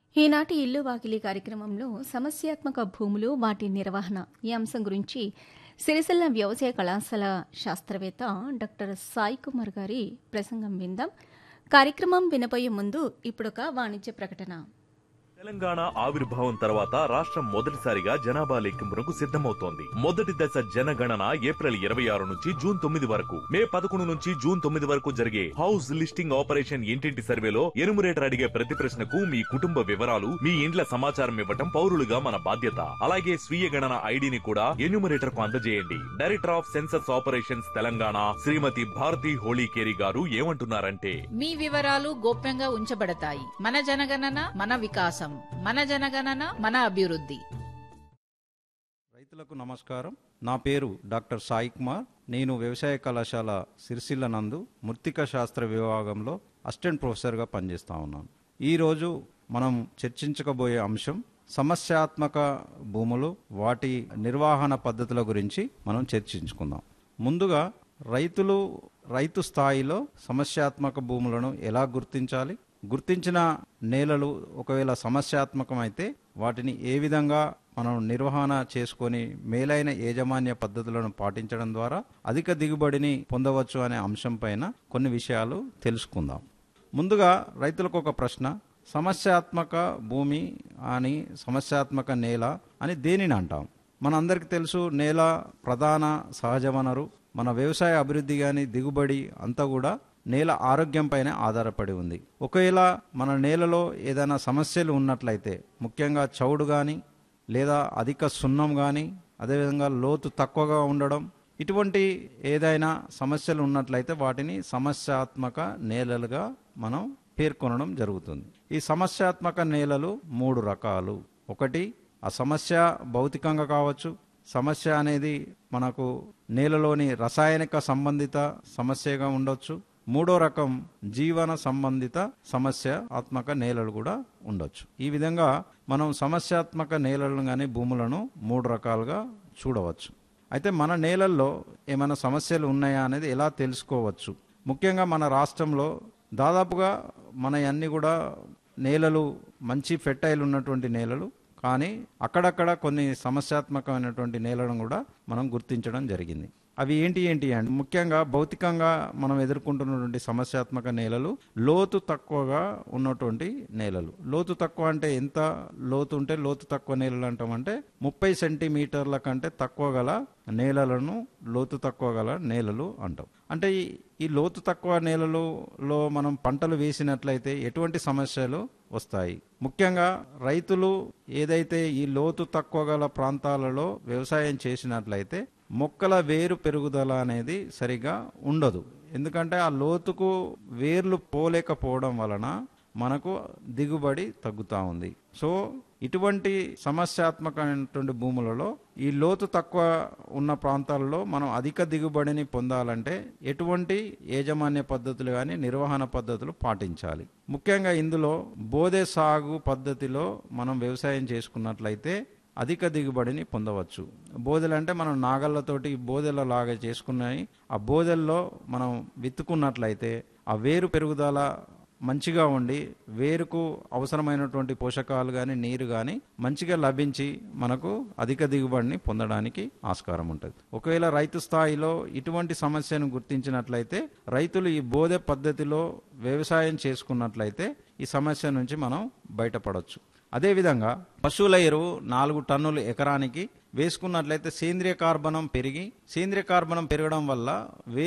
ఈనాటి ఇల్లు వాకిలి కార్యక్రమంలో సమస్యాత్మక భూములు వాటి నిర్వహణ ఈ అంశం గురించి సిరిసిల్ల వ్యవసాయ కళాశాల శాస్త్రవేత్త డాక్టర్ సాయి కుమార్ గారి ప్రసంగం విందాం కార్యక్రమం వినబోయే ముందు ఇప్పుడొక వాణిజ్య ప్రకటన తెలంగాణ ఆవిర్భావం తర్వాత రాష్ట్రం మొదటిసారిగా జనాభా లెక్కింపునకు సిద్ధమవుతోంది మొదటి దశ జనగణన ఏప్రిల్ ఇరవై ఆరు నుంచి జూన్ తొమ్మిది వరకు మే పదకొండు నుంచి జూన్ తొమ్మిది వరకు జరిగే హౌస్ లిస్టింగ్ ఆపరేషన్ ఇంటింటి సర్వేలో ఎనుమరేటర్ అడిగే ప్రతి ప్రశ్నకు మీ కుటుంబ వివరాలు మీ ఇండ్ల సమాచారం ఇవ్వటం పౌరులుగా మన బాధ్యత అలాగే స్వీయ గణన ఐడిని కూడా ఎన్యూమరేటర్ కు అందజేయండి director of census operations Telangana Shrimati Bharati Holikeri గారు ఏమంటున్నారంటే మీ వివరాలు గోప్యంగా ఉంచబడతాయి మన జనగణన మన వికాసం మన జనగణన మన అభివృద్ధి రైతులకు నమస్కారం నా పేరు డాక్టర్ సాయి కుమార్ నేను వ్యవసాయ కళాశాల సిరిసిల్ల నందు మృత్తిక శాస్త్ర విభాగంలో అసిస్టెంట్ ప్రొఫెసర్గా పనిచేస్తా ఉన్నాను ఈరోజు మనం చర్చించకబోయే అంశం సమస్యాత్మక భూములు వాటి నిర్వహణ పద్ధతుల గురించి మనం చర్చించుకుందాం ముందుగా రైతులు రైతు స్థాయిలో సమస్యాత్మక భూములను ఎలా గుర్తించాలి గుర్తించిన నేలలు ఒకవేళ సమస్యాత్మకమైతే వాటిని ఏ విధంగా మనం నిర్వహణ చేసుకొని మేలైన యాజమాన్య పద్ధతులను పాటించడం ద్వారా అధిక దిగుబడిని పొందవచ్చు అనే అంశం పైన కొన్ని విషయాలు తెలుసుకుందాం ముందుగా రైతులకు ఒక ప్రశ్న సమస్యాత్మక భూమి అని సమస్యాత్మక నేల అని దేనిని అంటాం మనందరికీ తెలుసు నేల ప్రధాన సహజ వనరు మన వ్యవసాయ అభివృద్ధి కానీ దిగుబడి అంతా కూడా నేల ఆరోగ్యంపైనే ఆధారపడి ఉంది ఒకవేళ మన నేలలో ఏదైనా సమస్యలు ఉన్నట్లయితే ముఖ్యంగా చౌడు కానీ లేదా అధిక సున్నం కానీ అదేవిధంగా లోతు తక్కువగా ఉండడం ఇటువంటి ఏదైనా సమస్యలు ఉన్నట్లయితే వాటిని సమస్యాత్మక నేలలుగా మనం పేర్కొనడం జరుగుతుంది ఈ సమస్యాత్మక నేలలు మూడు రకాలు ఒకటి ఆ సమస్య భౌతికంగా కావచ్చు సమస్య అనేది మనకు నేలలోని రసాయనిక సంబంధిత సమస్యగా ఉండొచ్చు మూడో రకం జీవన సంబంధిత సమస్య ఆత్మక నేలలు కూడా ఉండొచ్చు ఈ విధంగా మనం సమస్యాత్మక నేలలను కానీ భూములను మూడు రకాలుగా చూడవచ్చు అయితే మన నేలల్లో ఏమైనా సమస్యలు ఉన్నాయా అనేది ఎలా తెలుసుకోవచ్చు ముఖ్యంగా మన రాష్ట్రంలో దాదాపుగా మన అన్ని కూడా నేలలు మంచి ఫెర్టైల్ ఉన్నటువంటి నేలలు కానీ అక్కడక్కడ కొన్ని సమస్యాత్మకమైనటువంటి నేలను కూడా మనం గుర్తించడం జరిగింది అవి ఏంటి ఏంటి అంటే ముఖ్యంగా భౌతికంగా మనం ఎదుర్కొంటున్నటువంటి సమస్యాత్మక నేలలు లోతు తక్కువగా ఉన్నటువంటి నేలలు లోతు తక్కువ అంటే ఎంత లోతు ఉంటే లోతు తక్కువ నేలలు అంటామంటే ముప్పై సెంటీమీటర్ల కంటే తక్కువ గల నేలలను లోతు తక్కువ గల నేలలు అంటాం అంటే ఈ ఈ లోతు తక్కువ నేలలలో మనం పంటలు వేసినట్లయితే ఎటువంటి సమస్యలు వస్తాయి ముఖ్యంగా రైతులు ఏదైతే ఈ లోతు తక్కువ గల ప్రాంతాలలో వ్యవసాయం చేసినట్లయితే మొక్కల వేరు పెరుగుదల అనేది సరిగా ఉండదు ఎందుకంటే ఆ లోతుకు వేర్లు పోలేకపోవడం వలన మనకు దిగుబడి తగ్గుతూ ఉంది సో ఇటువంటి సమస్యాత్మకమైనటువంటి భూములలో ఈ లోతు తక్కువ ఉన్న ప్రాంతాలలో మనం అధిక దిగుబడిని పొందాలంటే ఎటువంటి యాజమాన్య పద్ధతులు కానీ నిర్వహణ పద్ధతులు పాటించాలి ముఖ్యంగా ఇందులో బోధే సాగు పద్ధతిలో మనం వ్యవసాయం చేసుకున్నట్లయితే అధిక దిగుబడిని పొందవచ్చు బోదెలు అంటే మనం నాగళ్ళతోటి బోదెల లాగా చేసుకున్నాయి ఆ బోదెల్లో మనం విత్తుకున్నట్లయితే ఆ వేరు పెరుగుదల మంచిగా ఉండి వేరుకు అవసరమైనటువంటి పోషకాలు కానీ నీరు కానీ మంచిగా లభించి మనకు అధిక దిగుబడిని పొందడానికి ఆస్కారం ఉంటుంది ఒకవేళ రైతు స్థాయిలో ఇటువంటి సమస్యను గుర్తించినట్లయితే రైతులు ఈ బోధె పద్ధతిలో వ్యవసాయం చేసుకున్నట్లయితే ఈ సమస్య నుంచి మనం బయటపడవచ్చు అదేవిధంగా పశువుల ఎరువు నాలుగు టన్నులు ఎకరానికి వేసుకున్నట్లయితే సేంద్రియ కార్బనం పెరిగి సేంద్రియ కార్బనం పెరగడం వల్ల